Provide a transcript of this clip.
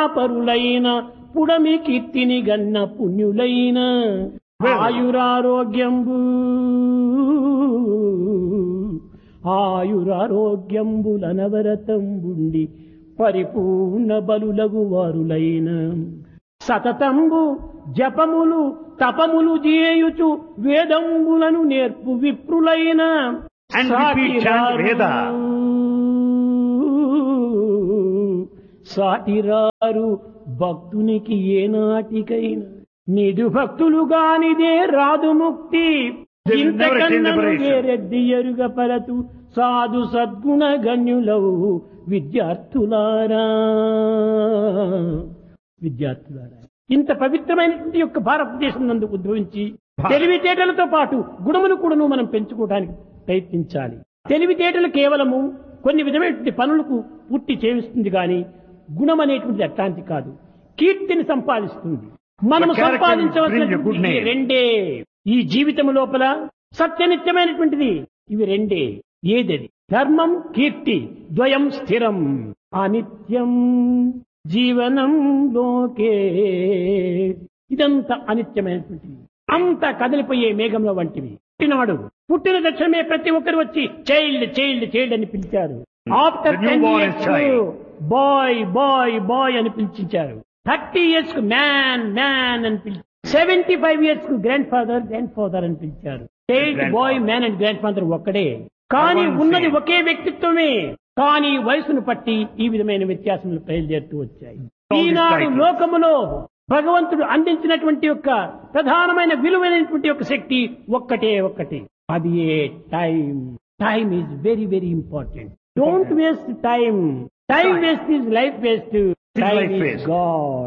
పరులైన పుడమి కీర్తిని గన్న పుణ్యులైన ఆయురారోగ్యంబు ఆయురారోగ్యంబులనవరతంబుండి పరిపూర్ణ బలులగు వారులైన సతతంబు జపములు తపములు చేయుచు వేదంబులను నేర్పు విప్రులైన And repeat chant Veda. సాటిరారు భక్తునికి ఏనాటికైనా నిడు భక్తులు గానిదే రాదు ముక్తి They will never attain ఇంతకన్నను liberation. వేరెద్ది ఎరుగ పరతు సాధు సద్గుణ గణ్యులవు విద్యార్థులారా విద్యార్థులారా ఇంత పవిత్రమైనటువంటి యొక్క భారతదేశం నందు ఉద్భవించి తెలివితేటలతో పాటు గుణములు కూడాను మనం పెంచుకోవడానికి ప్రయత్నించాలి తెలివితేటలు కేవలము కొన్ని విధమైనటువంటి పనులకు పూర్తి చేయిస్తుంది కానీ గుణం అనేటువంటిది అట్లాంటి కాదు కీర్తిని సంపాదిస్తుంది మనము The character will bring a good సంపాదించవలసినటువంటి name. ఈ రెండే ఈ జీవితం లోపల సత్యనిత్యమైనటువంటిది ఇవి రెండే ఏదది ధర్మం కీర్తి ద్వయం స్థిరం అనిత్యం జీవనం లోకే ఇదంతా అనిత్యమైనటువంటిది అంత కదిలిపోయే మేఘంలో వంటివి పుట్టినాడు పుట్టిన తక్షణమే ప్రతి ఒక్కరు వచ్చి చైల్డ్ చైల్డ్ చైల్డ్ అని పిలిచారు after The newborn is child. Boy boy boy అని పిలిచించారు థర్టీ ఇయర్స్ కు మ్యాన్ మ్యాన్ అని పిలిచి సెవెంటీ ఫైవ్ ఇయర్స్ కు గ్రాండ్ ఫాదర్ గ్రాండ్ ఫాదర్ అని పిలిచారు child Grandfather. Boy man and grandfather ఒక్కడే కానీ One ఉన్నది same. ఒకే వ్యక్తిత్వమే కానీ వయసును పట్టి ఈ విధమైన వ్యత్యాసములు బయలుదేరుతూ వచ్చాయి All these ఈనాడు titles. లోకములో భగవంతుడు అందించినటువంటి యొక్క ప్రధానమైన విలువైనటువంటి యొక్క శక్తి ఒక్కటే ఒక్కటే అది ఏ time time is very very important don't waste time time waste is life waste Is time life ఈజ్ waste. గాడ్